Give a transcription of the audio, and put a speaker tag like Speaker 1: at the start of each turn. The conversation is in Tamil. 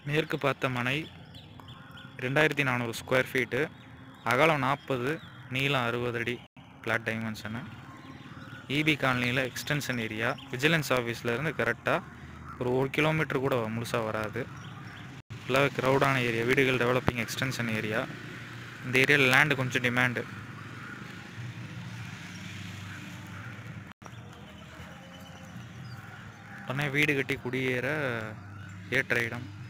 Speaker 1: மேற்கு பார்த்த மனை ரெண்டாயிரத்தி நானூறு ஸ்கொயர் ஃபீட்டு அகலம் நாற்பது நீளம் அறுபது அடி பிளாட் டைமென்ஷனு இபி காலனியில் எக்ஸ்டென்ஷன் ஏரியா விஜிலன்ஸ் ஆஃபீஸ்லேருந்து கரெக்டாக ஒரு ஒரு கிலோமீட்டர் கூட முழுசாக வராது ஃபுல்லாக க்ரௌடான ஏரியா வீடுகள் டெவலப்பிங் எக்ஸ்டென்ஷன் ஏரியா இந்த ஏரியாவில் லேண்டு கொஞ்சம் டிமாண்டு உடனே வீடு கட்டி குடியேற ஏற்ற இடம்